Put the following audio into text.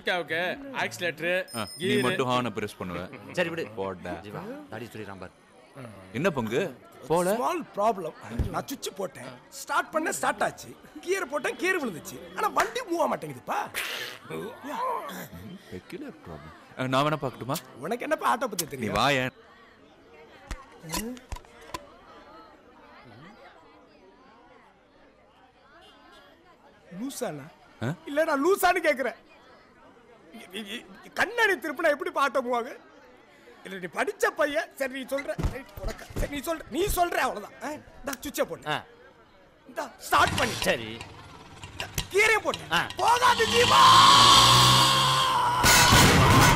எர்டிகாவுக்கு oscillator ஆ, நீ மட்டும் ஹார்னை press பண்ணுவ சரி விடு போடா ஜீவா தாடி சொல்லிடுறான் பார் என்ன பங்கு போல ஸ்மால் ப்ராப்ளம் நான் சுவிட்ச் போட்டேன் ஸ்டார்ட் பண்ண ஸ்டார்ட் ஆச்சு கியர் போட்டேன் கியர் விழுந்துச்சு ஆனா வண்டி மூவ் ஆக மாட்டேங்குதுப்பா பெக்குலர் ப்ராப்ளம் நான் வேணா பார்க்கட்டுமா உனக்கு என்னப்பா ஆட்டோ பத்தி நீ தெரியும் வாயேன் லூசானா ஆ? இல்ல நான் லூசான்னு கேக்குறேன் இ- இ- இ- கண்ணாடி திருப்பினா எப்படி ஆட்டோ மூவ் ஆகும் இல்ல நீ படிச்ச பையன் சரி நீ சொல்ற ரைட் உனக்கு சரி நீ சொல்ற நீ சொல்ற அவ்வளவுதான் ஆ, இந்தா சுவிட்சை போட்டு ஆ இந்தா ஸ்டார்ட் பண்ணி சரி கீரையை போட்டு ஆ. போகாது ஜீவா